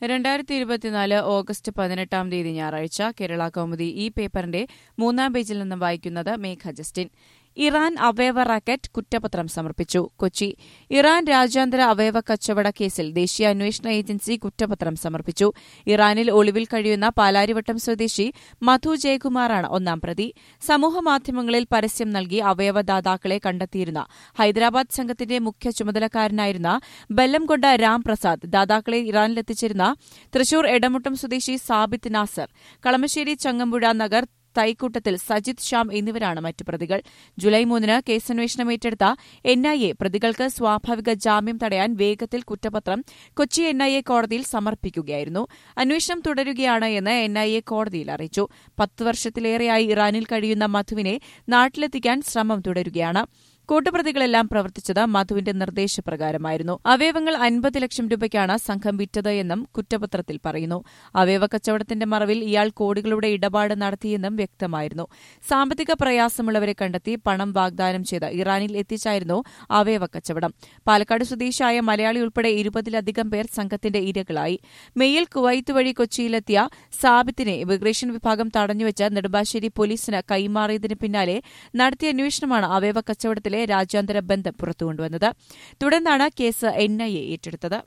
രണ്ടായിരത്തി ഇരുപത്തിനാല് ഓഗസ്റ്റ് പതിനെട്ടാം തീയതി ഞായറാഴ്ച കേരള കൗമുദി ഈ പേപ്പറിന്റെ മൂന്നാം പേജിൽ നിന്ന് വായിക്കുന്നത് മേഘ ജസ്റ്റിൻ ഇറാൻ അവയവ റാക്കറ്റ് കുറ്റപത്രം സമർപ്പിച്ചു കൊച്ചി ഇറാൻ രാജ്യാന്തര അവയവ കച്ചവട കേസിൽ ദേശീയ അന്വേഷണ ഏജൻസി കുറ്റപത്രം സമർപ്പിച്ചു ഇറാനിൽ ഒളിവിൽ കഴിയുന്ന പാലാരിവട്ടം സ്വദേശി മധു ജയകുമാറാണ് ഒന്നാം പ്രതി സമൂഹമാധ്യമങ്ങളിൽ പരസ്യം നൽകി അവയവദാതാക്കളെ കണ്ടെത്തിയിരുന്ന ഹൈദരാബാദ് സംഘത്തിന്റെ മുഖ്യ ചുമതലക്കാരനായിരുന്ന ബല്ലംകൊണ്ട രാം പ്രസാദ് ദാതാക്കളെ ഇറാനിലെത്തിച്ചിരുന്ന തൃശൂർ എടമുട്ടം സ്വദേശി സാബിത്ത് നാസർ കളമശ്ശേരി ചങ്ങമ്പുഴ നഗർ തൈക്കൂട്ടത്തിൽ സജിത് ശ്യാം എന്നിവരാണ് മറ്റു പ്രതികൾ ജൂലൈ മൂന്നിന് കേസന്വേഷണം ഏറ്റെടുത്ത എൻഐഎ പ്രതികൾക്ക് സ്വാഭാവിക ജാമ്യം തടയാൻ വേഗത്തിൽ കുറ്റപത്രം കൊച്ചി എൻഐഎ കോടതിയിൽ സമർപ്പിക്കുകയായിരുന്നു അന്വേഷണം തുടരുകയാണ് എന്ന് എൻഐഎ കോടതിയിൽ അറിയിച്ചു പത്ത് വർഷത്തിലേറെയായി ഇറാനിൽ കഴിയുന്ന മധുവിനെ നാട്ടിലെത്തിക്കാൻ ശ്രമം തുടരുകയാണ് കൂട്ടുപ്രതികളെല്ലാം പ്രവർത്തിച്ചത് മധുവിന്റെ നിർദ്ദേശപ്രകാരമായിരുന്നു അവയവങ്ങൾ അൻപത് ലക്ഷം രൂപയ്ക്കാണ് സംഘം വിറ്റത് എന്നും കുറ്റപത്രത്തിൽ പറയുന്നു അവയവ കച്ചവടത്തിന്റെ മറവിൽ ഇയാൾ കോടികളുടെ ഇടപാട് നടത്തിയെന്നും വ്യക്തമായിരുന്നു സാമ്പത്തിക പ്രയാസമുള്ളവരെ കണ്ടെത്തി പണം വാഗ്ദാനം ചെയ്ത് ഇറാനിൽ എത്തിച്ചായിരുന്നു അവയവ കച്ചവടം പാലക്കാട് സ്വദേശിയായ മലയാളി ഉൾപ്പെടെ ഇരുപതിലധികം പേർ സംഘത്തിന്റെ ഇരകളായി മെയിൽ കുവൈത്ത് വഴി കൊച്ചിയിലെത്തിയ സാബിത്തിനെ ഇമിഗ്രേഷൻ വിഭാഗം തടഞ്ഞുവെച്ച് നെടുമ്പാശ്ശേരി പോലീസിന് കൈമാറിയതിന് പിന്നാലെ നടത്തിയ അന്വേഷണമാണ് അവയവ കച്ചവടത്തിലെ രാജ്യാന്തര ബന്ധം പുറത്തുകൊണ്ടുവന്നത് തുടർന്നാണ് കേസ് എൻഐഎ ഏറ്റെടുത്തത്